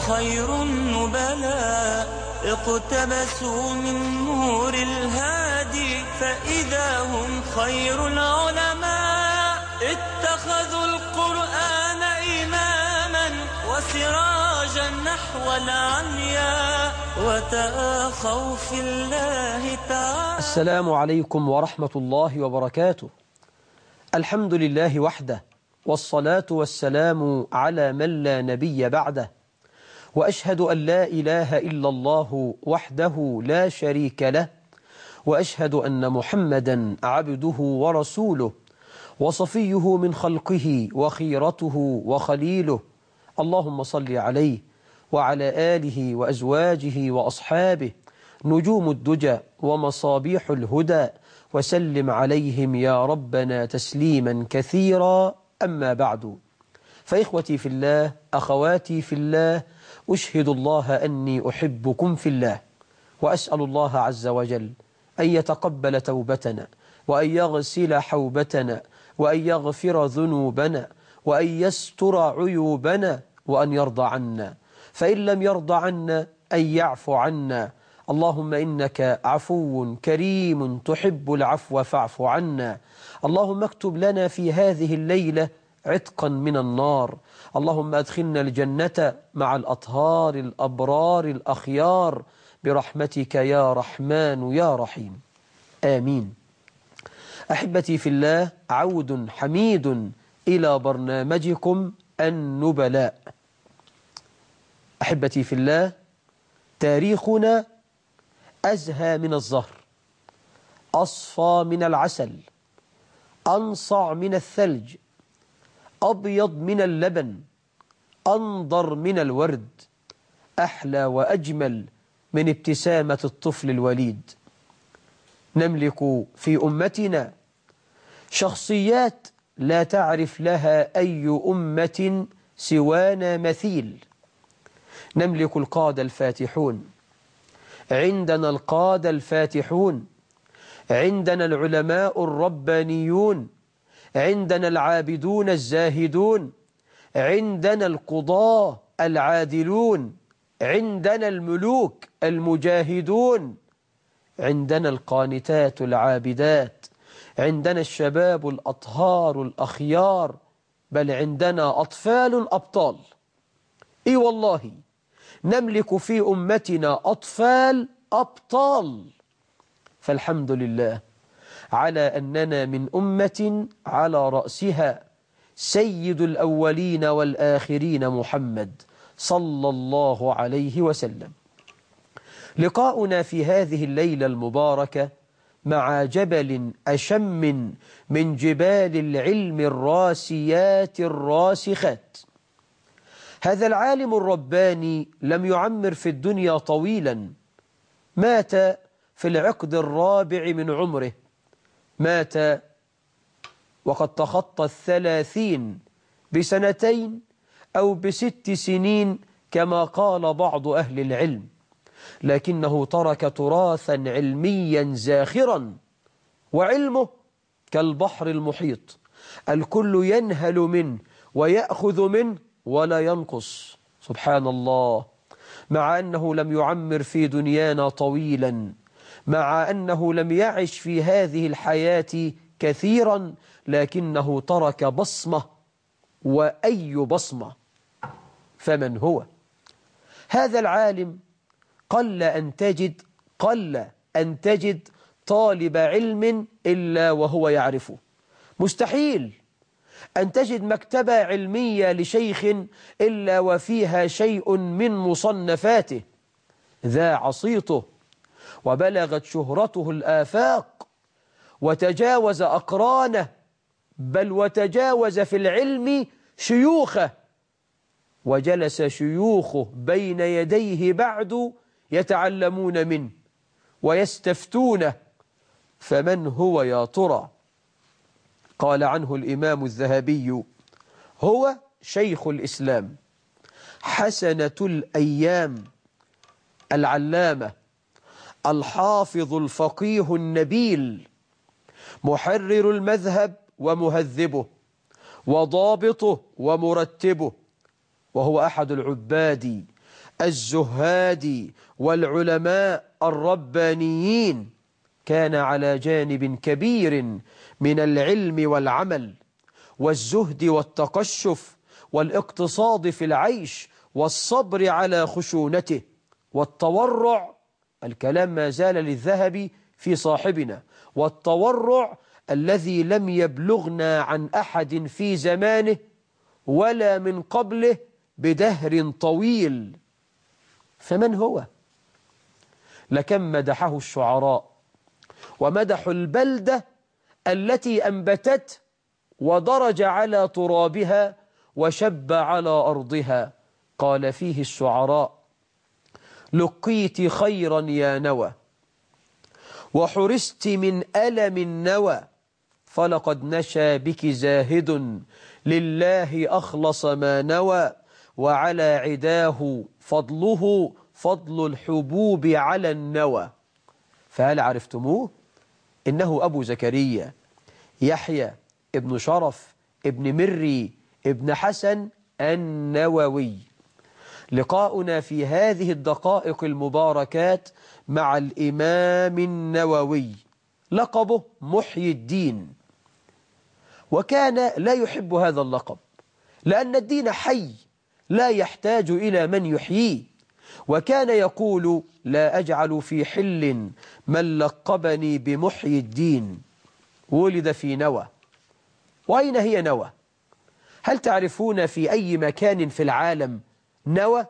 خير النبلاء اقتبسوا من نور الهادي فإذا هم خير العلماء اتخذوا القرآن إماما وسراجا نحو العمياء وتآخوا في الله تعالى السلام عليكم ورحمة الله وبركاته الحمد لله وحده والصلاة والسلام على من لا نبي بعده وأشهد أن لا إله إلا الله وحده لا شريك له وأشهد أن محمدا عبده ورسوله وصفيه من خلقه وخيرته وخليله اللهم صل عليه وعلى آله وأزواجه وأصحابه نجوم الدجى ومصابيح الهدى وسلم عليهم يا ربنا تسليما كثيرا أما بعد فإخوتي في الله أخواتي في الله أشهد الله أني أحبكم في الله وأسأل الله عز وجل أن يتقبل توبتنا وأن يغسل حوبتنا وأن يغفر ذنوبنا وأن يستر عيوبنا وأن يرضى عنا فإن لم يرضى عنا أن يعفو عنا اللهم إنك عفو كريم تحب العفو فاعف عنا اللهم اكتب لنا في هذه الليلة عتقا من النار اللهم أدخلنا الجنة مع الأطهار الأبرار الأخيار برحمتك يا رحمن يا رحيم آمين أحبتي في الله عود حميد إلى برنامجكم النبلاء أحبتي في الله تاريخنا أزهى من الزهر أصفى من العسل أنصع من الثلج أبيض من اللبن أنضر من الورد أحلى وأجمل من ابتسامة الطفل الوليد نملك في أمتنا شخصيات لا تعرف لها أي أمة سوانا مثيل نملك القادة الفاتحون عندنا القادة الفاتحون عندنا العلماء الربانيون عندنا العابدون الزاهدون عندنا القضاة العادلون عندنا الملوك المجاهدون عندنا القانتات العابدات عندنا الشباب الأطهار الأخيار بل عندنا أطفال أبطال إي والله نملك في أمتنا أطفال أبطال فالحمد لله على أننا من أمة على رأسها سيد الأولين والآخرين محمد صلى الله عليه وسلم لقاؤنا في هذه الليلة المباركة مع جبل أشم من جبال العلم الراسيات الراسخات هذا العالم الرباني لم يعمر في الدنيا طويلا مات في العقد الرابع من عمره مات وقد تخطى الثلاثين بسنتين أو بست سنين كما قال بعض أهل العلم لكنه ترك تراثا علميا زاخرا وعلمه كالبحر المحيط الكل ينهل منه ويأخذ منه ولا ينقص سبحان الله مع أنه لم يعمر في دنيانا طويلا مع أنه لم يعش في هذه الحياة كثيرا لكنه ترك بصمة وأي بصمة فمن هو هذا العالم قل أن تجد قل أن تجد طالب علم إلا وهو يعرفه مستحيل أن تجد مكتبة علمية لشيخ إلا وفيها شيء من مصنفاته ذاع صيته وبلغت شهرته الآفاق وتجاوز أقرانه بل وتجاوز في العلم شيوخه وجلس شيوخه بين يديه بعد يتعلمون منه ويستفتونه فمن هو يا ترى قال عنه الإمام الذهبي هو شيخ الإسلام حسنة الأيام العلامة الحافظ الفقيه النبيل محرر المذهب ومهذبه وضابطه ومرتبه وهو أحد العباد الزهاد والعلماء الربانيين كان على جانب كبير من العلم والعمل والزهد والتقشف والاقتصاد في العيش والصبر على خشونته والتورع الكلام ما زال للذهب في صاحبنا والتورع الذي لم يبلغنا عن أحد في زمانه ولا من قبله بدهر طويل فمن هو؟ لكم مدحه الشعراء ومدحوا البلدة التي أنبتت ودرج على ترابها وشب على أرضها قال فيه الشعراء لقيت خيرا يا نوى وحرست من ألم النوى فلقد نشى بك زاهد لله أخلص ما نوى وعلى عداه فضله فضل الحبوب على النوى فهل عرفتموه؟ إنه أبو زكريا يحيى ابن شرف ابن مري ابن حسن النووي لقاؤنا في هذه الدقائق المباركات مع الإمام النووي لقبه محيي الدين وكان لا يحب هذا اللقب لأن الدين حي لا يحتاج إلى من يحييه وكان يقول لا أجعل في حل من لقبني بمحيي الدين ولد في نوى وأين هي نوى؟ هل تعرفون في أي مكان في العالم نوى؟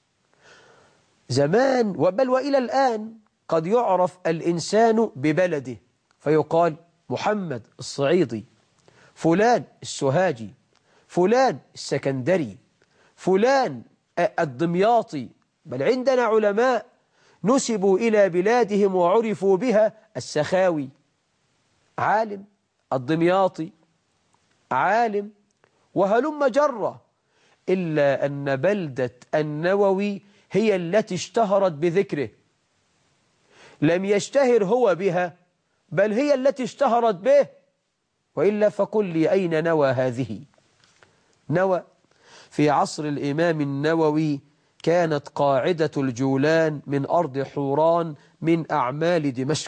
زمان وبل وإلى الآن قد يعرف الإنسان ببلده فيقال محمد الصعيدي فلان السهاجي فلان السكندري فلان الدمياطي بل عندنا علماء نسبوا إلى بلادهم وعرفوا بها السخاوي عالم الدمياطي عالم وهلم جرة إلا أن بلدة النووي هي التي اشتهرت بذكره لم يشتهر هو بها بل هي التي اشتهرت به وإلا فقل لي أين نوى هذه نوى في عصر الإمام النووي كانت قاعدة الجولان من أرض حوران من أعمال دمشق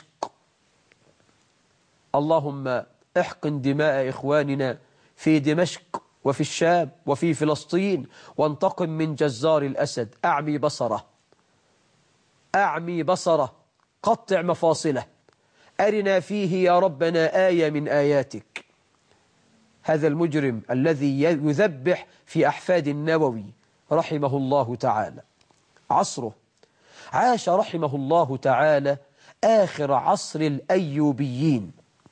اللهم احقن دماء إخواننا في دمشق وفي الشام وفي فلسطين وانتقم من جزار الأسد أعمي بصره أعمي بصره قطع مفاصله أرنا فيه يا ربنا آية من آياتك هذا المجرم الذي يذبح في أحفاد النووي رحمه الله تعالى عصره عاش رحمه الله تعالى آخر عصر الأيوبيين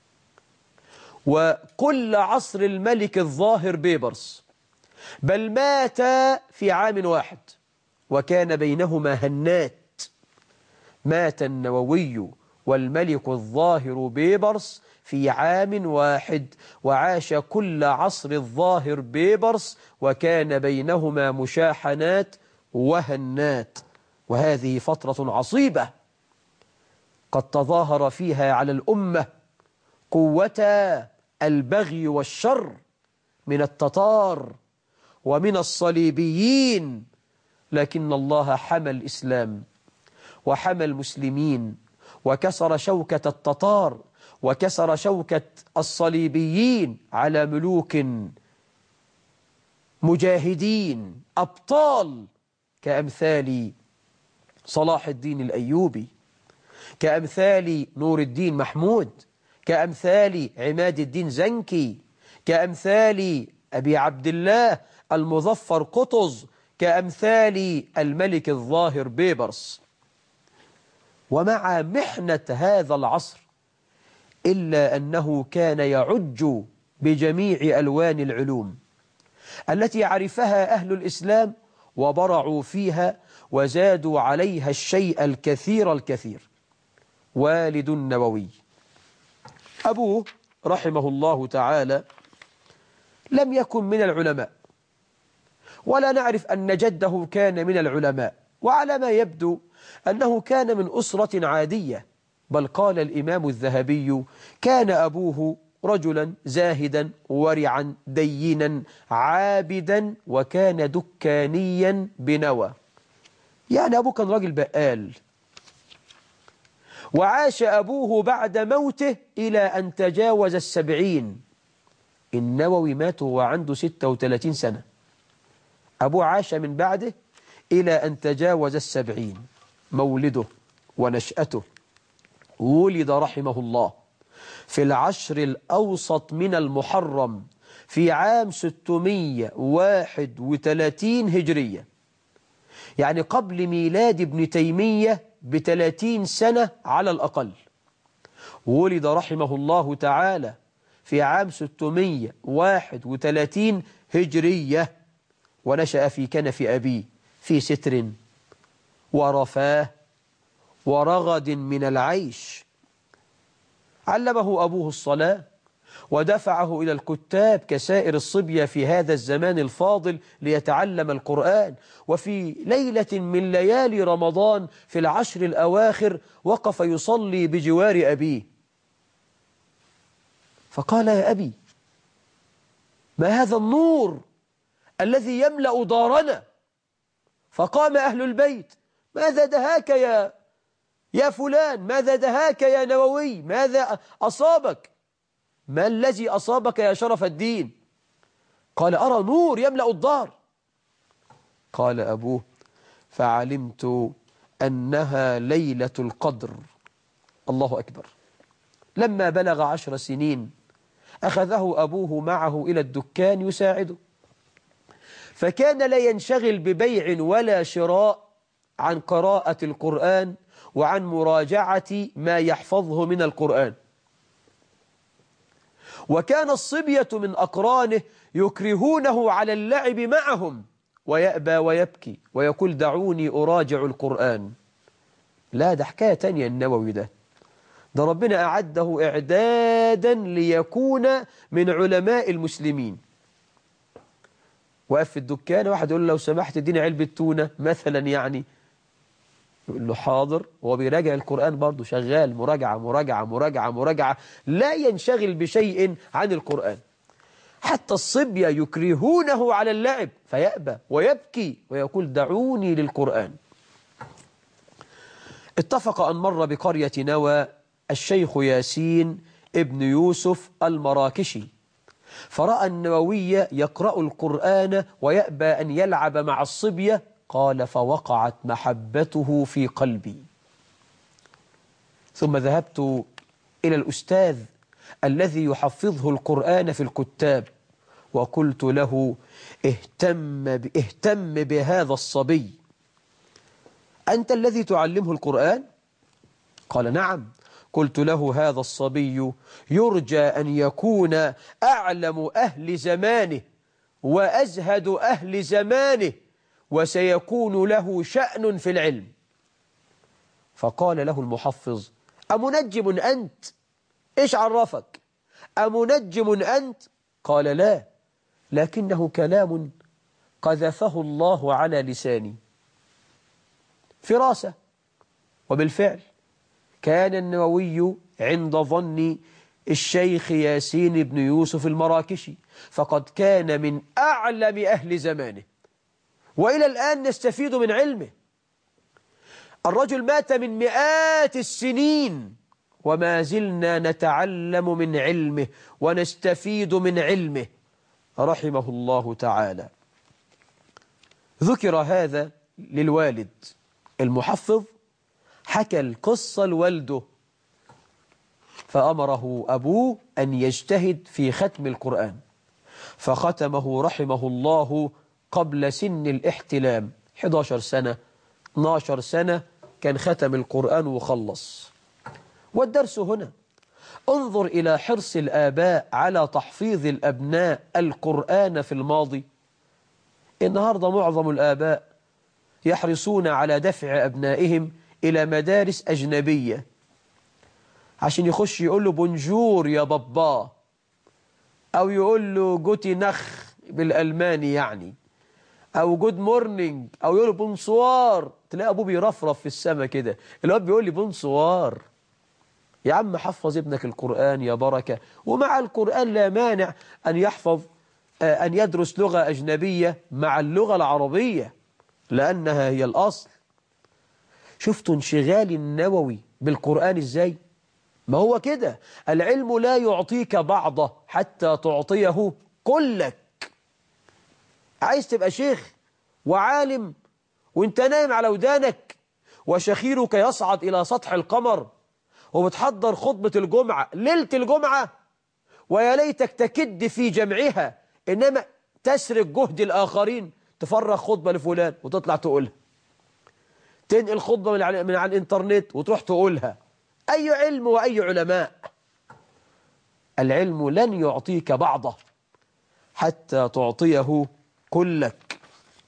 وكل عصر الملك الظاهر بيبرس بل مات في عام واحد وكان بينهما هنات مات النووي والملك الظاهر بيبرس في عام واحد وعاش كل عصر الظاهر بيبرس وكان بينهما مشاحنات وهنات وهذه فترة عصيبة قد تظاهر فيها على الأمة قوة البغي والشر من التتار ومن الصليبيين لكن الله حمى الإسلام وحمى المسلمين وكسر شوكة التتار وكسر شوكة الصليبيين على ملوك مجاهدين أبطال كأمثال صلاح الدين الأيوبي كأمثال نور الدين محمود كأمثال عماد الدين زنكي كأمثال أبي عبد الله المظفر قطز كأمثال الملك الظاهر بيبرس ومع محنة هذا العصر إلا أنه كان يعج بجميع ألوان العلوم التي عرفها أهل الإسلام وبرعوا فيها وزادوا عليها الشيء الكثير الكثير والد النووي أبوه رحمه الله تعالى لم يكن من العلماء ولا نعرف أن جده كان من العلماء وعلى ما يبدو أنه كان من أسرة عادية بل قال الإمام الذهبي كان أبوه رجلا زاهدا ورعا دينا عابدا وكان دكانيا بنوى يعني أبوه كان راجل بقال وعاش أبوه بعد موته إلى أن تجاوز السبعين النووي مات وهو عنده 36 سنة أبوه عاش من بعده إلى أن تجاوز السبعين مولده ونشأته ولد رحمه الله في العشر الأوسط من المحرم في عام 631 هجرية يعني قبل ميلاد ابن تيمية بثلاثين سنة على الأقل ولد رحمه الله تعالى في عام 631 هجرية ونشأ في كنف أبيه في ستر ورفاه ورغد من العيش علمه أبوه الصلاة ودفعه إلى الكتاب كسائر الصبية في هذا الزمان الفاضل ليتعلم القرآن وفي ليلة من ليالي رمضان في العشر الأواخر وقف يصلي بجوار أبيه فقال يا أبي ما هذا النور الذي يملأ دارنا فقام أهل البيت ماذا دهاك يا يا فلان ماذا دهاك يا نووي ماذا أصابك ما الذي أصابك يا شرف الدين قال أرى نور يملأ الدار قال أبوه فعلمت أنها ليلة القدر الله أكبر لما بلغ عشر سنين أخذه أبوه معه إلى الدكان يساعده فكان لا ينشغل ببيع ولا شراء عن قراءة القرآن وعن مراجعة ما يحفظه من القرآن وكان الصبية من أقرانه يكرهونه على اللعب معهم ويأبى ويبكي ويقول دعوني أراجع القرآن لا ده حكاية تانية النووي ده ده ربنا أعده إعدادا ليكون من علماء المسلمين وقف في الدكان واحد يقول له لو سمحت اديني علبة تونة مثلا يعني يقول له حاضر وهو بيراجع القرآن برضه شغال مراجعة مراجعة مراجعة مراجعة لا ينشغل بشيء عن القرآن حتى الصبية يكرهونه على اللعب فيأبى ويبكي ويقول دعوني للقرآن اتفق أن مر بقرية نوى الشيخ ياسين ابن يوسف المراكشي فرأى النووي يقرأ القرآن ويأبى أن يلعب مع الصبية قال فوقعت محبته في قلبي ثم ذهبت إلى الأستاذ الذي يحفظه القرآن في الكتاب وقلت له اهتم, اهتم بهذا الصبي أنت الذي تعلمه القرآن؟ قال نعم قلت له هذا الصبي يرجى أن يكون أعلم أهل زمانه وأزهد أهل زمانه وسيكون له شأن في العلم فقال له المحفظ أمنجم أنت إيش عرفك أمنجم أنت قال لا لكنه كلام قذفه الله على لساني فراسة وبالفعل كان النووي عند ظن الشيخ ياسين بن يوسف المراكشي فقد كان من أعلم أهل زمانه وإلى الآن نستفيد من علمه الرجل مات من مئات السنين وما زلنا نتعلم من علمه ونستفيد من علمه رحمه الله تعالى ذكر هذا للوالد المحفظ حكى القصة لوالده فأمره أبوه أن يجتهد في ختم القرآن فختمه رحمه الله قبل سن الاحتلام 11 سنة 12 سنة كان ختم القرآن وخلص والدرس هنا انظر إلى حرص الآباء على تحفيظ الأبناء القرآن في الماضي النهاردة معظم الآباء يحرصون على دفع أبنائهم إلى مدارس أجنبية عشان يخش يقول له بونجور يا بابا أو يقول له جوتي نخ بالألماني يعني أو جود مورنينج أو يقول له بونسوار تلاقي أبوه بيرفرف في السماء كده الواد بيقول لي بونسوار يا عم حفظ ابنك القرآن يا بركة ومع القرآن لا مانع أن يحفظ أن يدرس لغة أجنبية مع اللغة العربية لأنها هي الأصل شفتوا انشغال النووي بالقرآن ازاي ما هو كده العلم لا يعطيك بعضه حتى تعطيه كلك عايز تبقى شيخ وعالم وانت نايم على ودانك وشخيرك يصعد إلى سطح القمر وبتحضر خطبة الجمعة ليلة الجمعة ويا ليتك تكد في جمعها إنما تسرق جهد الآخرين تفرغ خطبة لفلان وتطلع تقولها تنقل خطبة من على, من على الإنترنت وتروح تقولها أي علم وأي علماء العلم لن يعطيك بعضه حتى تعطيه كلك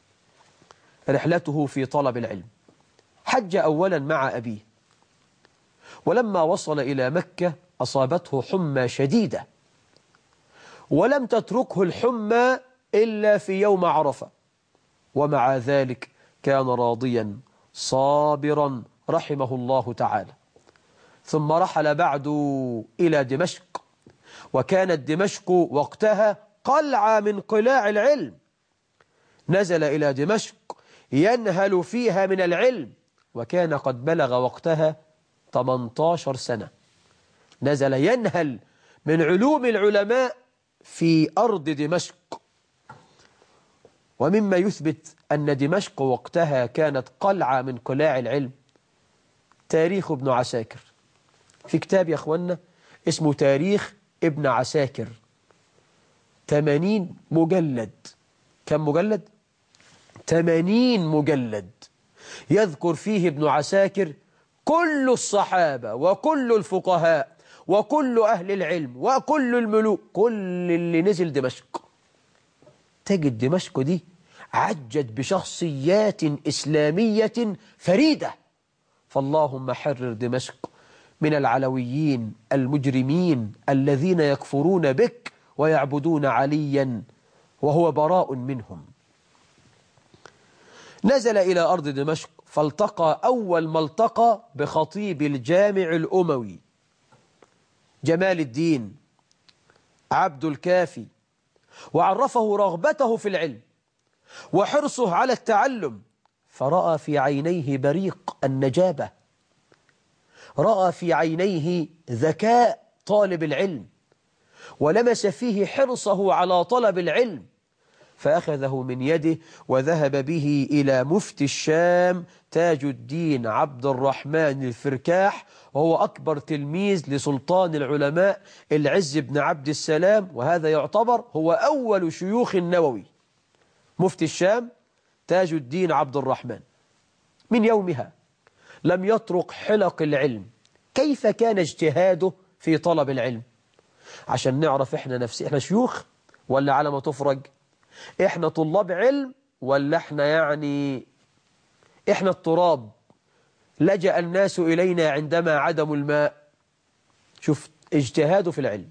رحلته في طلب العلم حج أولا مع أبيه ولما وصل إلى مكة أصابته حمى شديدة ولم تتركه الحمى إلا في يوم عرفة ومع ذلك كان راضيا صابرا رحمه الله تعالى ثم رحل بعد إلى دمشق وكانت دمشق وقتها قلعة من قلاع العلم نزل إلى دمشق ينهل فيها من العلم وكان قد بلغ وقتها 18 سنة نزل ينهل من علوم العلماء في أرض دمشق ومما يثبت أن دمشق وقتها كانت قلعة من قلاع العلم تاريخ ابن عساكر في كتاب يا أخوانا اسمه تاريخ ابن عساكر 80 مجلد كم مجلد؟ 80 مجلد يذكر فيه ابن عساكر كل الصحابة وكل الفقهاء وكل أهل العلم وكل الملوك كل اللي نزل دمشق تجد دمشق دي عجت بشخصيات إسلامية فريدة فاللهم حرر دمشق من العلويين المجرمين الذين يكفرون بك ويعبدون عليا وهو براء منهم نزل إلى أرض دمشق فالتقى أول ما التقى بخطيب الجامع الأموي جمال الدين عبد الكافي وعرفه رغبته في العلم وحرصه على التعلم فرأى في عينيه بريق النجابة رأى في عينيه ذكاء طالب العلم ولمس فيه حرصه على طلب العلم فأخذه من يده وذهب به إلى مفتي الشام تاج الدين عبد الرحمن الفركاح وهو أكبر تلميذ لسلطان العلماء العز بن عبد السلام وهذا يعتبر هو أول شيوخ النووي مفتي الشام تاج الدين عبد الرحمن من يومها لم يطرق حلق العلم كيف كان اجتهاده في طلب العلم عشان نعرف احنا نفسي احنا شيوخ ولا على ما تفرج احنا طلاب علم ولا احنا يعني احنا التراب لجأ الناس إلينا عندما عدموا الماء شوف اجتهاده في العلم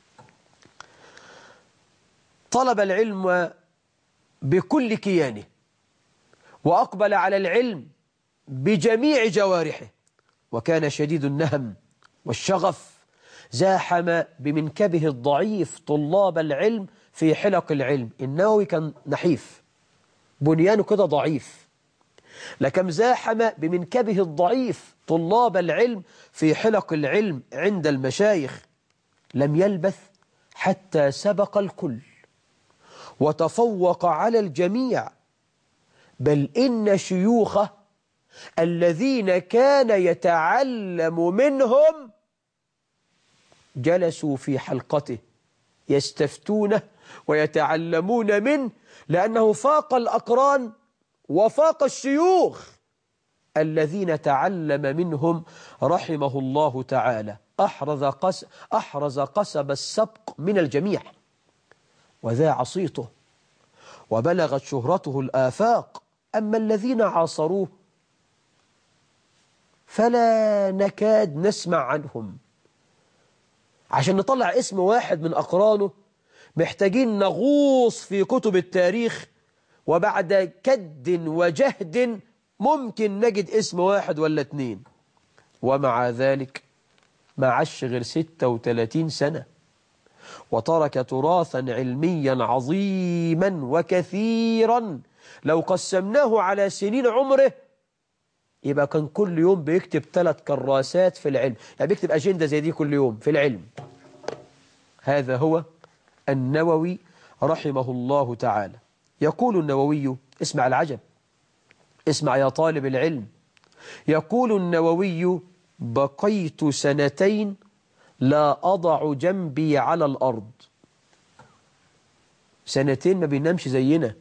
طلب العلم بكل كيانه وأقبل على العلم بجميع جوارحه وكان شديد النهم والشغف زاحم بمنكبه الضعيف طلاب العلم في حلق العلم النووي كان نحيف بنيانه كده ضعيف لكم زاحم بمنكبه الضعيف طلاب العلم في حلق العلم عند المشايخ لم يلبث حتى سبق الكل وتفوق على الجميع بل إن شيوخه الذين كان يتعلم منهم جلسوا في حلقته يستفتونه ويتعلمون منه لأنه فاق الأقران وفاق الشيوخ الذين تعلم منهم رحمه الله تعالى أحرز, قس أحرز قسب السبق من الجميع وذاع صيته وبلغت شهرته الآفاق أما الذين عاصروه فلا نكاد نسمع عنهم عشان نطلع اسم واحد من أقرانه محتاجين نغوص في كتب التاريخ وبعد كد وجهد ممكن نجد اسم واحد ولا اتنين ومع ذلك ما عش غير 36 سنة وترك تراثا علميا عظيما وكثيرا لو قسمناه على سنين عمره يبقى كان كل يوم بيكتب ثلاث كراسات في العلم يعني بيكتب أجندة زي دي كل يوم في العلم هذا هو النووي رحمه الله تعالى يقول النووي اسمع العجب اسمع يا طالب العلم يقول النووي بقيت سنتين لا أضع جنبي على الأرض سنتين ما بينامش زينا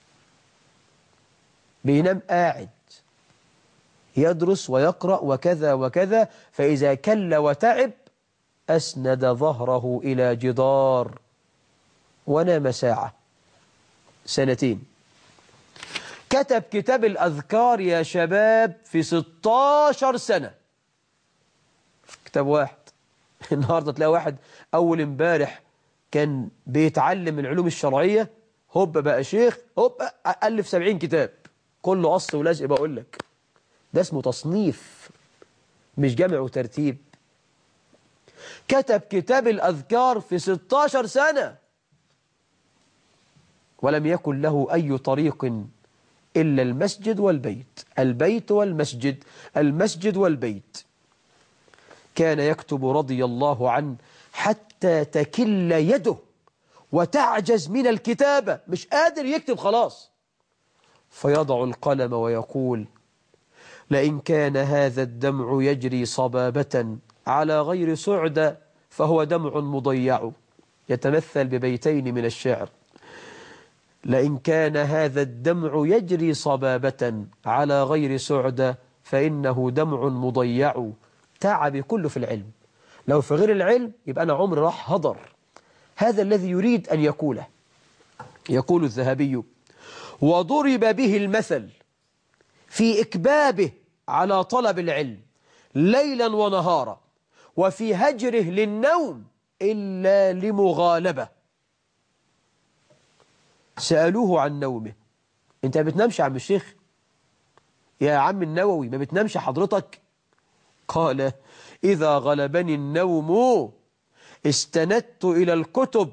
بينام قاعد يدرس ويقرأ وكذا وكذا فإذا كل وتعب أسند ظهره إلى جدار ونام ساعة سنتين كتب كتاب الأذكار يا شباب في 16 سنة كتاب واحد النهاردة تلاقي واحد أول امبارح كان بيتعلم العلوم الشرعية هوب بقى شيخ هوب ألف 70 كتاب كله قص ولزق بقول لك ده اسمه تصنيف مش جمع وترتيب كتب كتاب الأذكار في 16 سنة ولم يكن له أي طريق إلا المسجد والبيت البيت والمسجد المسجد والبيت كان يكتب رضي الله عنه حتى تكل يده وتعجز من الكتابة مش قادر يكتب خلاص فيضع القلم ويقول لئن كان هذا الدمع يجري صبابة على غير سعدة فهو دمع مضيع يتمثل ببيتين من الشعر لئن كان هذا الدمع يجري صبابة على غير سعدة فإنه دمع مضيع تعبي كله في العلم لو في غير العلم يبقى أنا عمري راح هضر هذا الذي يريد أن يقوله يقول الذهبي وضرب به المثل في إكبابه على طلب العلم ليلا ونهارا وفي هجره للنوم إلا لمغالبة سألوه عن نومه انت ما بتنامش يا عم الشيخ يا عم النووي ما بتنامش حضرتك قال إذا غلبني النوم استندت إلى الكتب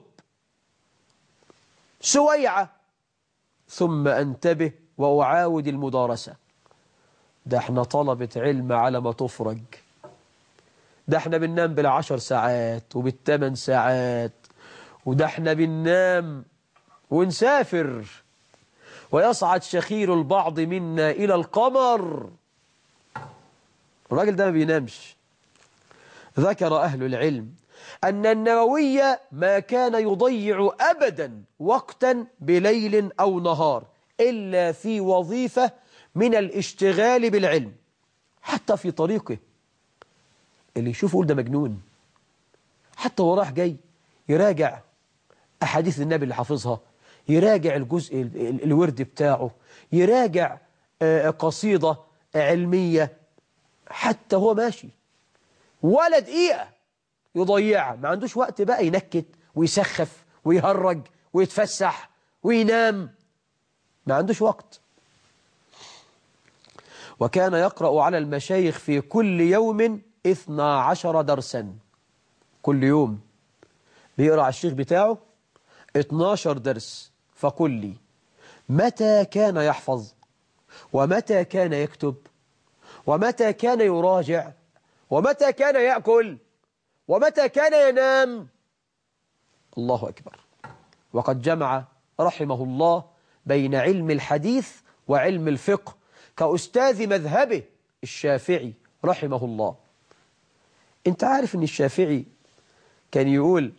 سويعة ثم أنتبه وأعاود المدارسة ده احنا طلبة علم على ما تفرج ده احنا بننام بالعشر ساعات وبالثمان ساعات وده احنا بننام ونسافر ويصعد شخير البعض منا إلى القمر الراجل ده ما بينامش ذكر أهل العلم أن النووي ما كان يضيع أبدا وقتا بليل أو نهار إلا في وظيفة من الاشتغال بالعلم حتى في طريقه اللي يشوفه يقول ده مجنون حتى هو راح جاي يراجع أحاديث النبي اللي حافظها يراجع الجزء الورد بتاعه يراجع قصيدة علمية حتى هو ماشي ولا دقيقة يضيعها ما عندوش وقت بقى ينكت ويسخف ويهرج ويتفسح وينام ما عندوش وقت وكان يقرأ على المشايخ في كل يوم اثنا عشر درسا كل يوم بيقرأ على الشيخ بتاعه 12 درس فقل لي متى كان يحفظ ومتى كان يكتب ومتى كان يراجع ومتى كان يأكل ومتى كان ينام الله أكبر وقد جمع رحمه الله بين علم الحديث وعلم الفقه كأستاذ مذهبه الشافعي رحمه الله انت عارف ان الشافعي كان يقول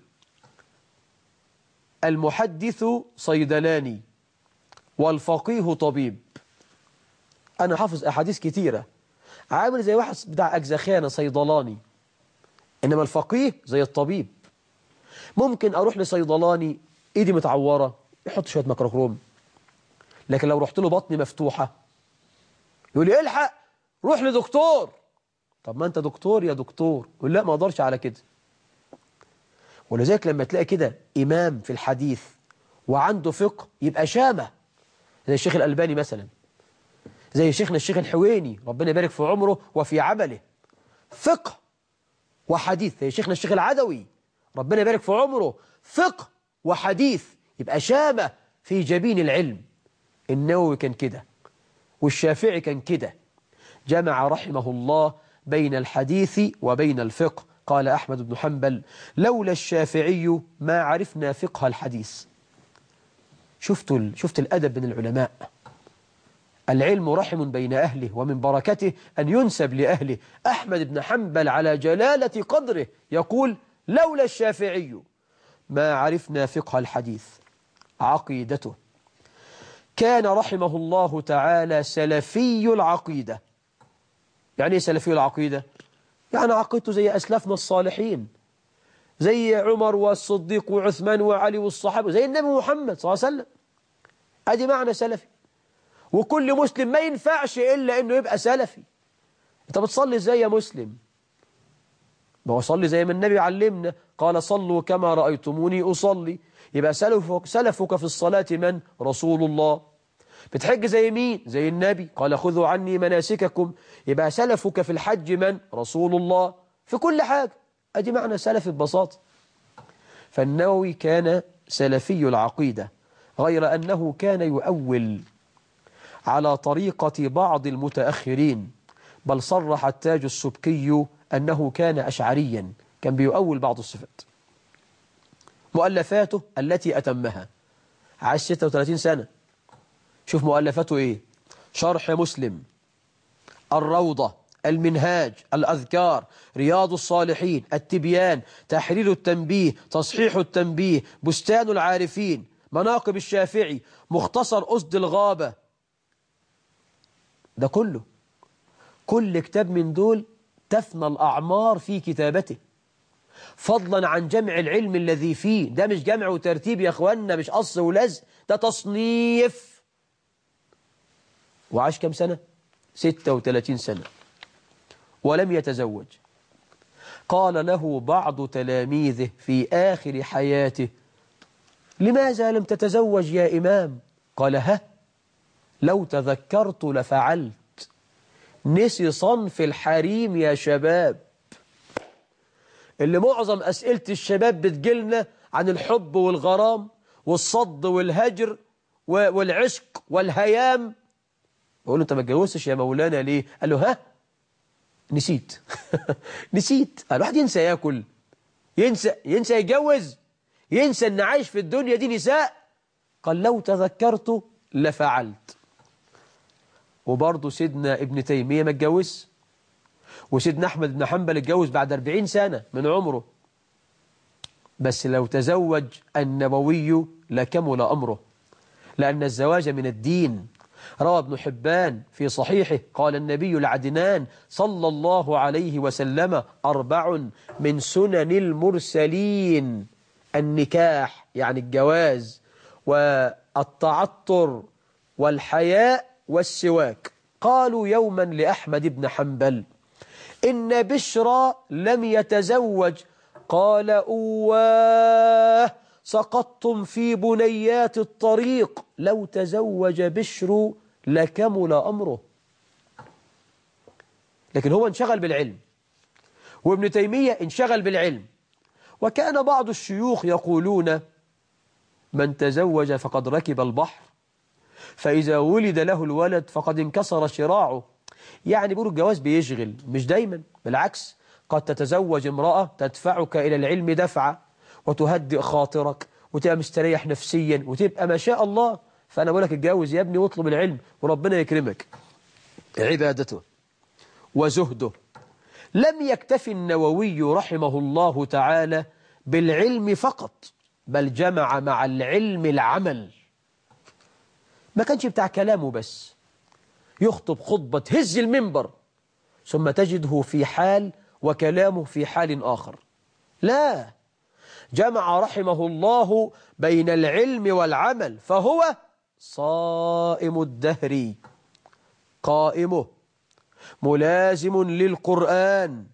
المحدث صيدلاني والفقيه طبيب أنا حافظ أحاديث كتيرة عامل زي واحد بتاع أجزخانة صيدلاني إنما الفقيه زي الطبيب ممكن أروح لصيدلاني إيدي متعورة يحط شوية ميكروكروم لكن لو رحت له بطني مفتوحة يقول لي الحق روح لدكتور طب ما أنت دكتور يا دكتور يقول لا ما أقدرش على كده ولذلك لما تلاقي كده إمام في الحديث وعنده فقه يبقى شامة زي الشيخ الألباني مثلا زي شيخنا الشيخ الحويني ربنا يبارك في عمره وفي عمله فقه وحديث زي شيخنا الشيخ العدوي ربنا يبارك في عمره فقه وحديث يبقى شامة في جبين العلم النووي كان كده والشافعي كان كده جمع رحمه الله بين الحديث وبين الفقه قال أحمد بن حنبل لولا الشافعي ما عرفنا فقه الحديث شفت, شفت الأدب من العلماء العلم رحم بين أهله ومن بركته أن ينسب لأهله أحمد بن حنبل على جلالة قدره يقول لولا الشافعي ما عرفنا فقه الحديث عقيدته كان رحمه الله تعالى سلفي العقيدة يعني ايه سلفي العقيدة؟ يعني عقيدته زي أسلافنا الصالحين زي عمر والصديق وعثمان وعلي والصحابة زي النبي محمد صلى الله عليه وسلم أدي معنى سلفي وكل مسلم ما ينفعش إلا إنه يبقى سلفي أنت بتصلي ازاي يا مسلم ما هو صلي زي ما النبي علمنا قال صلوا كما رأيتموني أصلي يبقى سلفك, سلفك في الصلاة من؟ رسول الله بتحج زي مين؟ زي النبي قال خذوا عني مناسككم يبقى سلفك في الحج من؟ رسول الله في كل حاجة أدي معنى سلف ببساطة فالنووي كان سلفي العقيدة غير أنه كان يؤول على طريقة بعض المتأخرين بل صرح التاج السبكي أنه كان أشعريا كان بيؤول بعض الصفات مؤلفاته التي أتمها عاش 36 سنة شوف مؤلفاته إيه شرح مسلم الروضة المنهاج الأذكار رياض الصالحين التبيان تحرير التنبيه تصحيح التنبيه بستان العارفين مناقب الشافعي مختصر أسد الغابة ده كله كل كتاب من دول تفنى الأعمار في كتابته فضلا عن جمع العلم الذي فيه ده مش جمع وترتيب يا أخوانا مش قص ولزق ده تصنيف وعاش كم سنة 36 سنة ولم يتزوج قال له بعض تلاميذه في آخر حياته لماذا لم تتزوج يا إمام قال ها لو تذكرت لفعلت نسي صنف الحريم يا شباب اللي معظم أسئلة الشباب بتجيلنا عن الحب والغرام والصد والهجر والعشق والهيام بقول له انت ما اتجوزتش يا مولانا ليه قال له ها نسيت نسيت الواحد ينسى ياكل ينسى ينسى يتجوز ينسى ان عايش في الدنيا دي نساء قال لو تذكرت لفعلت وبرضه سيدنا ابن تيمية ما اتجوز وسيدنا أحمد بن حنبل اتجوز بعد 40 سنة من عمره بس لو تزوج النبوي لكمل أمره لأن الزواج من الدين روى ابن حبان في صحيحه قال النبي العدنان صلى الله عليه وسلم أربع من سنن المرسلين النكاح يعني الجواز والتعطر والحياء والسواك قالوا يوما لأحمد بن حنبل إن بشرى لم يتزوج قال أواه سقطتم في بنيات الطريق لو تزوج بشر لكمل أمره لكن هو انشغل بالعلم وابن تيمية انشغل بالعلم وكان بعض الشيوخ يقولون من تزوج فقد ركب البحر فإذا ولد له الولد فقد انكسر شراعه يعني بيقولوا الجواز بيشغل مش دايما بالعكس قد تتزوج امرأة تدفعك إلى العلم دفعة وتهدئ خاطرك وتبقى مستريح نفسيا وتبقى ما شاء الله فأنا بقول لك اتجوز يا ابني واطلب العلم وربنا يكرمك عبادته وزهده لم يكتفي النووي رحمه الله تعالى بالعلم فقط بل جمع مع العلم العمل ما كانش بتاع كلامه بس يخطب خطبة تهز المنبر ثم تجده في حال وكلامه في حال آخر لا جمع رحمه الله بين العلم والعمل فهو صائم الدهر قائمه ملازم للقرآن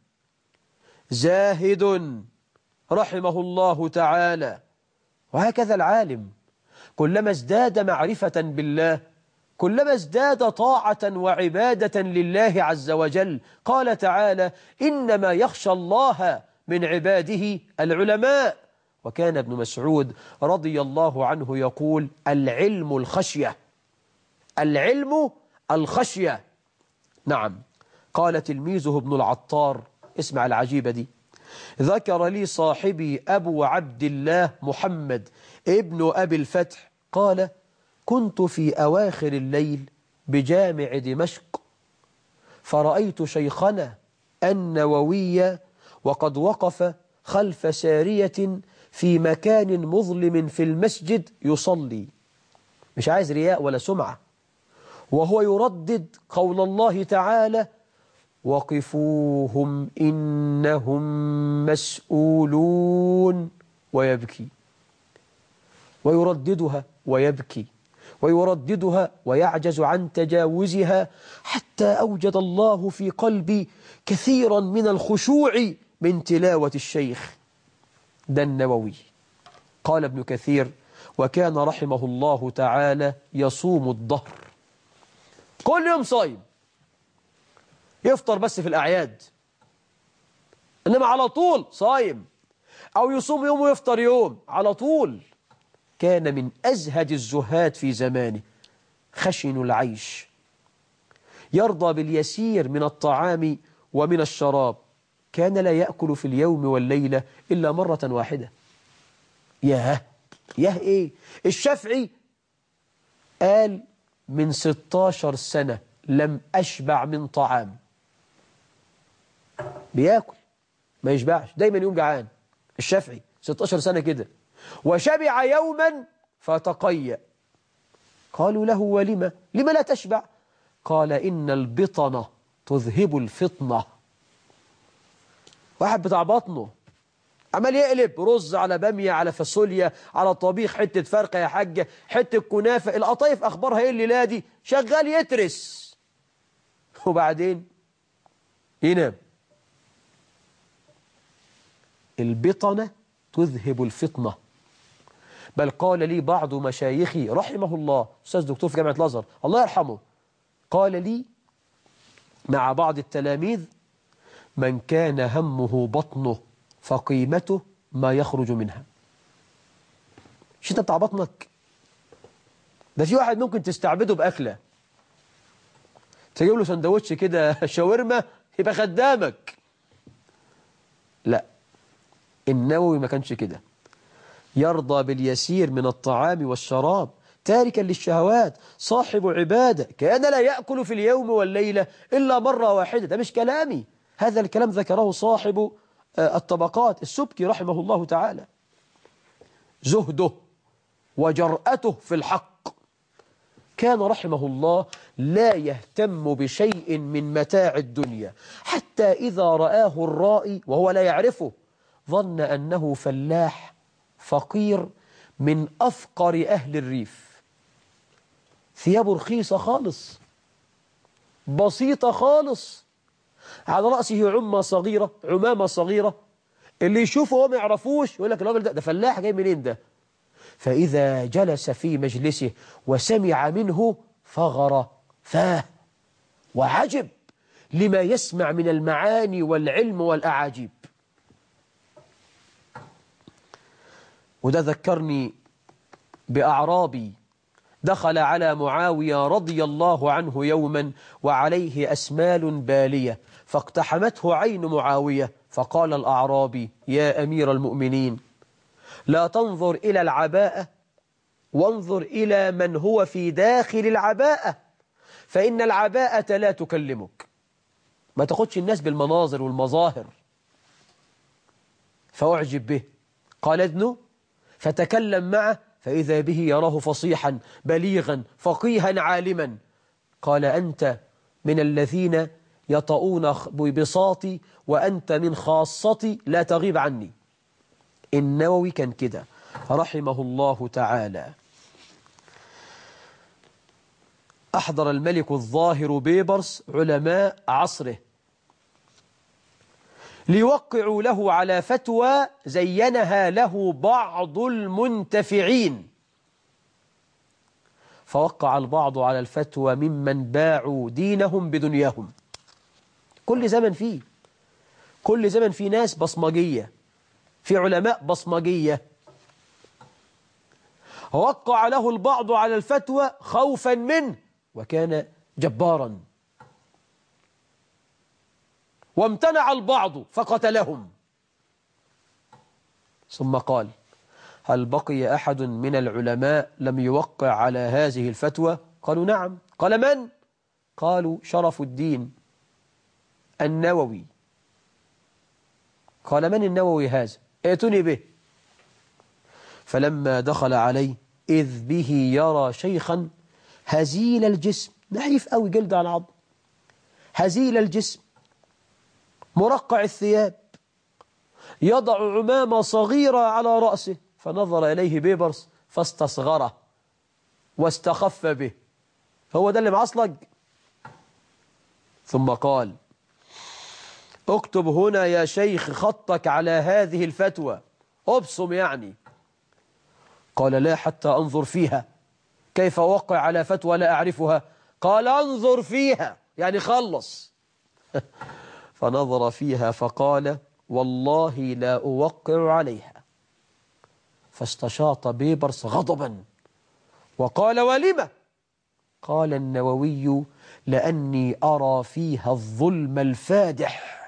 زاهد رحمه الله تعالى وهكذا العالم كلما ازداد معرفة بالله كلما ازداد طاعة وعبادة لله عز وجل قال تعالى إنما يخشى الله من عباده العلماء وكان ابن مسعود رضي الله عنه يقول العلم الخشية العلم الخشية نعم قال تلميذه ابن العطار اسمع العجيبة دي ذكر لي صاحبي أبو عبد الله محمد ابن أبي الفتح قال كنت في أواخر الليل بجامع دمشق فرأيت شيخنا النووي وقد وقف خلف سارية في مكان مظلم في المسجد يصلي مش عايز رياء ولا سمعة وهو يردد قول الله تعالى وقفوهم إنهم مسؤولون ويبكي ويرددها ويبكي ويرددها ويعجز عن تجاوزها حتى أوجد الله في قلبي كثيرا من الخشوع من تلاوة الشيخ ده النووي قال ابن كثير وكان رحمه الله تعالى يصوم الظهر كل يوم صايم يفطر بس في الأعياد إنما على طول صايم أو يصوم يوم ويفطر يوم على طول كان من أزهد الزهاد في زمانه خشن العيش يرضى باليسير من الطعام ومن الشراب كان لا يأكل في اليوم والليلة إلا مرة واحدة ياه ياه إيه الشافعي قال من 16 سنة لم أشبع من طعام بياكل ما يشبعش دايما يوم جعان الشافعي 16 سنة كده وشبع يوما فتقيأ قالوا له ولم لم لا تشبع قال إن البطنة تذهب الفطنة واحد بتاع بطنه عمال يقلب رز على بامية على فاصوليا على طبيخ حتة فرقة يا حاجة حتة كنافة القطايف أخبارها إيه الليلة دي شغال يترس وبعدين ينام البطنة تذهب الفطنة بل قال لي بعض مشايخي رحمه الله أستاذ دكتور في جامعة الأزهر الله يرحمه قال لي مع بعض التلاميذ من كان همه بطنه فقيمته ما يخرج منها مش انت بتاع بطنك ده في واحد ممكن تستعبده بأكلة تجيب له سندوتش كده شاورما يبقى خدامك لا النووي ما كانش كده يرضى باليسير من الطعام والشراب تاركا للشهوات صاحب عبادة كان لا يأكل في اليوم والليلة إلا مرة واحدة ده مش كلامي هذا الكلام ذكره صاحب الطبقات السبكي رحمه الله تعالى زهده وجرأته في الحق كان رحمه الله لا يهتم بشيء من متاع الدنيا حتى إذا رآه الرائي وهو لا يعرفه ظن أنه فلاح فقير من أفقر أهل الريف ثيابه رخيصة خالص بسيطة خالص على رأسه عمة صغيرة عمامة صغيرة اللي يشوفه هو ما يعرفوش يقول لك الراجل ده ده فلاح جاي منين ده فإذا جلس في مجلسه وسمع منه فغر فاه وعجب لما يسمع من المعاني والعلم والأعاجيب وده ذكرني بأعرابي دخل على معاوية رضي الله عنه يوما وعليه أسمال بالية فاقتحمته عين معاوية فقال الأعرابي يا أمير المؤمنين لا تنظر إلى العباءة وانظر إلى من هو في داخل العباءة فإن العباءة لا تكلمك ما تاخدش الناس بالمناظر والمظاهر فأعجب به قال ابنه فتكلم معه فإذا به يراه فصيحا بليغا فقيها عالما قال أنت من الذين يطؤون ببساطي وأنت من خاصتي لا تغيب عني النووي كان كده رحمه الله تعالى أحضر الملك الظاهر بيبرس علماء عصره ليوقعوا له على فتوى زينها له بعض المنتفعين فوقع البعض على الفتوى ممن باعوا دينهم بدنياهم كل زمن فيه كل زمن فيه ناس بصمجية في علماء بصمجية وقع له البعض على الفتوى خوفا منه وكان جبارا وامتنع البعض فقتلهم ثم قال هل بقي أحد من العلماء لم يوقع على هذه الفتوى قالوا نعم قال من قالوا شرف الدين النووي قال من النووي هذا ائتني به فلما دخل عليه إذ به يرى شيخا هزيل الجسم نحيف أوي جلد على العظم هزيل الجسم مرقع الثياب يضع عمامة صغيرة على رأسه فنظر إليه بيبرس فاستصغره واستخف به هو ده اللي معصلج ثم قال اكتب هنا يا شيخ خطك على هذه الفتوى ابصم يعني قال لا حتى أنظر فيها كيف أوقع على فتوى لا أعرفها قال انظر فيها يعني خلص فنظر فيها فقال والله لا أوقع عليها فاستشاط بيبرس غضبا وقال ولم قال النووي لأني أرى فيها الظلم الفادح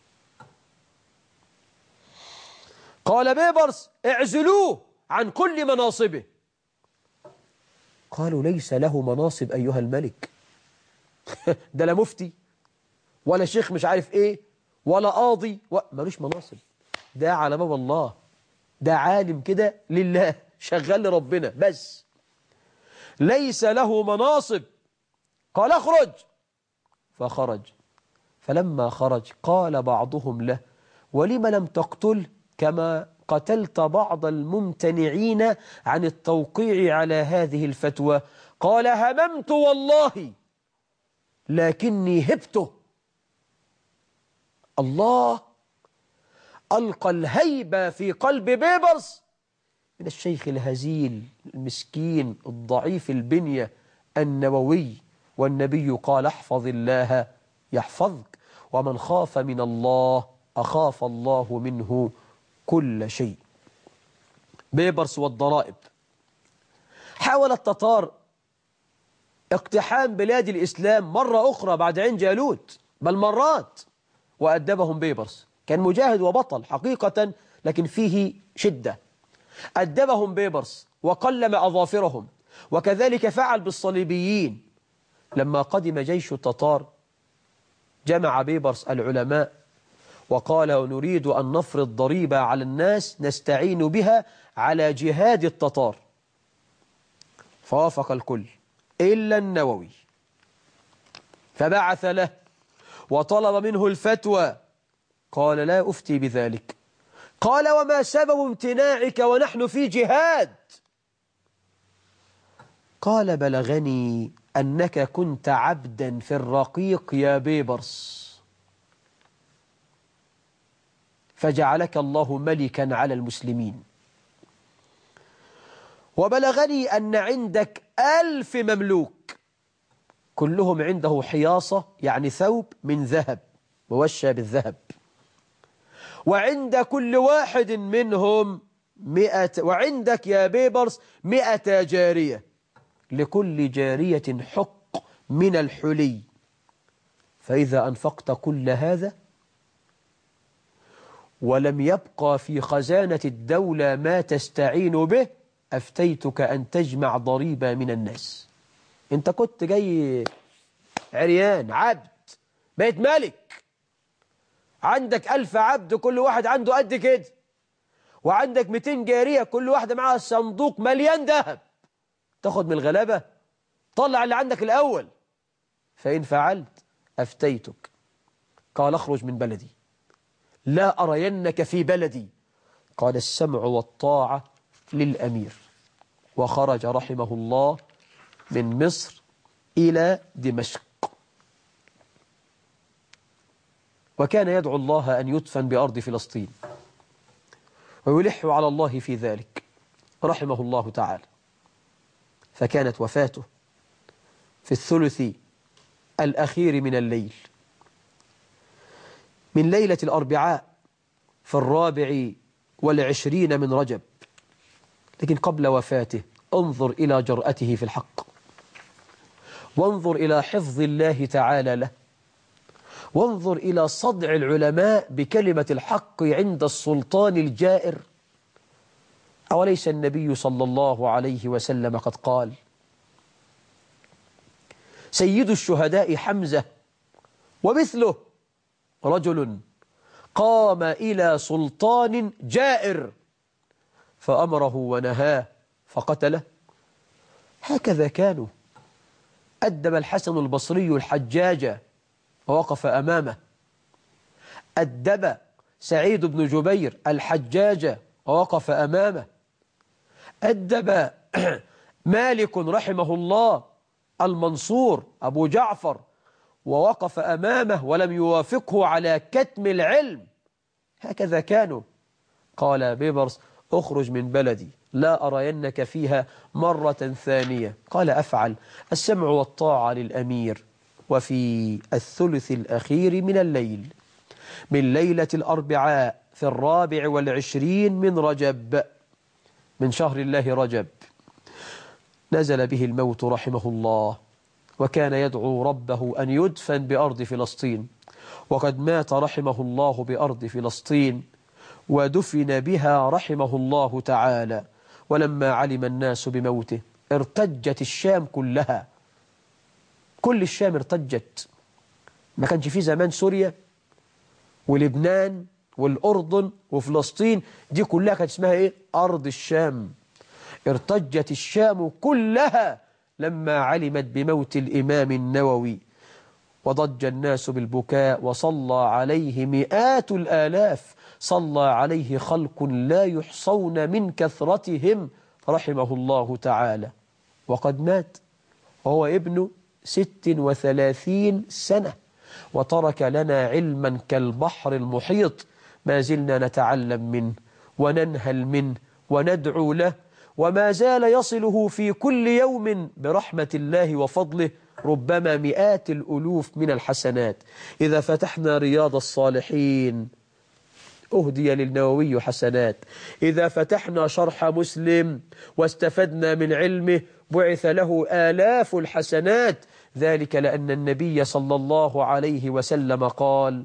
قال بيبرس اعزلوه عن كل مناصبه قالوا ليس له مناصب أيها الملك ده لا مفتي ولا شيخ مش عارف ايه ولا قاضي و... ملوش مناصب ده على باب الله ده عالم كده لله شغال لربنا بس ليس له مناصب قال اخرج فخرج فلما خرج قال بعضهم له ولم لم تقتل كما قتلت بعض الممتنعين عن التوقيع على هذه الفتوى قال هممت والله لكني هبته الله ألقى الهيبة في قلب بيبرس من الشيخ الهزيل المسكين الضعيف البنية النووي والنبي قال احفظ الله يحفظك ومن خاف من الله أخاف الله منه كل شيء بيبرس والضرائب حاول التتار اقتحام بلاد الإسلام مرة أخرى بعد عين جالوت بل مرات وأدبهم بيبرس كان مجاهد وبطل حقيقة لكن فيه شدة أدبهم بيبرس وقلم أظافرهم وكذلك فعل بالصليبيين لما قدم جيش التتار جمع بيبرس العلماء وقال نريد أن نفرض ضريبة على الناس نستعين بها على جهاد التتار فوافق الكل إلا النووي فبعث له وطلب منه الفتوى قال لا أفتي بذلك قال وما سبب امتناعك ونحن في جهاد قال بلغني أنك كنت عبدا في الرقيق يا بيبرس فجعلك الله ملكا على المسلمين وبلغني أن عندك ألف مملوك كلهم عنده حياصة يعني ثوب من ذهب موشى بالذهب وعند كل واحد منهم مئة وعندك يا بيبرس مئة جارية لكل جارية حق من الحلي فإذا أنفقت كل هذا ولم يبقى في خزانة الدولة ما تستعين به أفتيتك أن تجمع ضريبة من الناس انت كنت جاي عريان عبد بقيت ملك عندك ألف عبد كل واحد عنده قد كده وعندك 200 جارية كل واحدة معها صندوق مليان ذهب تاخد من الغلابة طلع اللي عندك الأول فإن فعلت أفتيتك قال اخرج من بلدي لا أرينك في بلدي قال السمع والطاعة للأمير وخرج رحمه الله من مصر إلى دمشق وكان يدعو الله أن يدفن بأرض فلسطين ويلح على الله في ذلك رحمه الله تعالى فكانت وفاته في الثلث الأخير من الليل من ليلة الأربعاء في الرابع والعشرين من رجب لكن قبل وفاته انظر إلى جرأته في الحق وانظر إلى حفظ الله تعالى له وانظر إلى صدع العلماء بكلمة الحق عند السلطان الجائر أوليس النبي صلى الله عليه وسلم قد قال سيد الشهداء حمزة ومثله رجل قام إلى سلطان جائر فأمره ونهاه فقتله هكذا كانوا أدب الحسن البصري الحجاج ووقف أمامه أدب سعيد بن جبير الحجاج ووقف أمامه أدب مالك رحمه الله المنصور أبو جعفر ووقف أمامه ولم يوافقه على كتم العلم هكذا كانوا قال بيبرس اخرج من بلدي لا أرينك فيها مرة ثانية قال أفعل السمع والطاعة للأمير وفي الثلث الأخير من الليل من ليلة الأربعاء في الرابع والعشرين من رجب من شهر الله رجب نزل به الموت رحمه الله وكان يدعو ربه أن يدفن بأرض فلسطين وقد مات رحمه الله بأرض فلسطين ودفن بها رحمه الله تعالى ولما علم الناس بموته ارتجت الشام كلها كل الشام ارتجت ما كانش في زمان سوريا ولبنان والأردن وفلسطين دي كلها كانت اسمها ايه أرض الشام ارتجت الشام كلها لما علمت بموت الإمام النووي وضج الناس بالبكاء وصلى عليه مئات الآلاف صلى عليه خلق لا يحصون من كثرتهم رحمه الله تعالى وقد مات وهو ابن ست وثلاثين سنة وترك لنا علما كالبحر المحيط ما زلنا نتعلم منه وننهل منه وندعو له وما زال يصله في كل يوم برحمة الله وفضله ربما مئات الألوف من الحسنات إذا فتحنا رياض الصالحين أهدي للنووي حسنات إذا فتحنا شرح مسلم واستفدنا من علمه بعث له آلاف الحسنات ذلك لأن النبي صلى الله عليه وسلم قال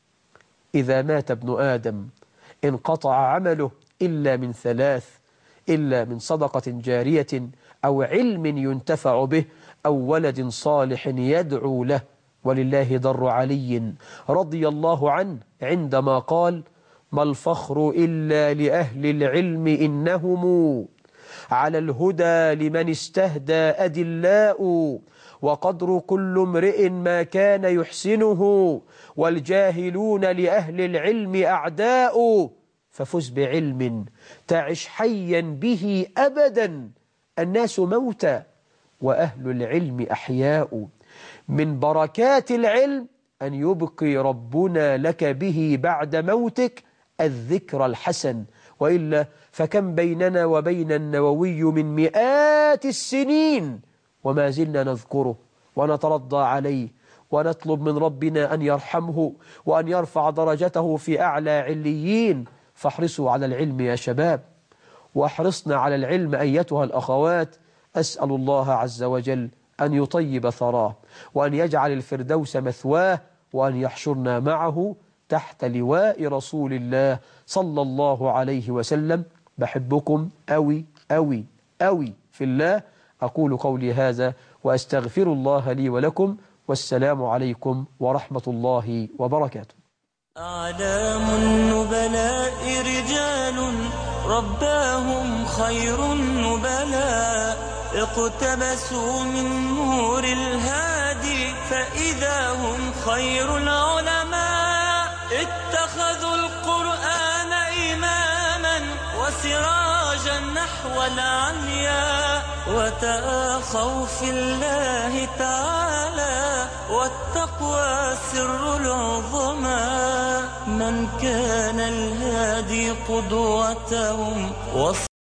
إذا مات ابن آدم انقطع عمله إلا من ثلاث إلا من صدقة جارية أو علم ينتفع به أو ولد صالح يدعو له ولله ضر علي رضي الله عنه عندما قال ما الفخر إلا لأهل العلم إنهم على الهدى لمن استهدى أدلاء وقدر كل امرئ ما كان يحسنه والجاهلون لأهل العلم أعداء ففز بعلم تعش حيا به أبدا الناس موتى وأهل العلم أحياء من بركات العلم أن يبقي ربنا لك به بعد موتك الذكر الحسن وإلا فكم بيننا وبين النووي من مئات السنين وما زلنا نذكره ونترضى عليه ونطلب من ربنا أن يرحمه وأن يرفع درجته في أعلى عليين فاحرصوا على العلم يا شباب واحرصنا على العلم أيتها الأخوات أسأل الله عز وجل أن يطيب ثراه وأن يجعل الفردوس مثواه وأن يحشرنا معه تحت لواء رسول الله صلى الله عليه وسلم بحبكم أوي أوي أوي في الله أقول قولي هذا وأستغفر الله لي ولكم والسلام عليكم ورحمة الله وبركاته أعلام النبلاء رجال رباهم خير النبلاء اقتبسوا من نور الهادي فإذا هم خير العلماء اتخذوا القرآن إماما وسراجا نحو العمياء وتآخوا في الله تعالى والتقوى سر العظمى من كان الهادي قدوتهم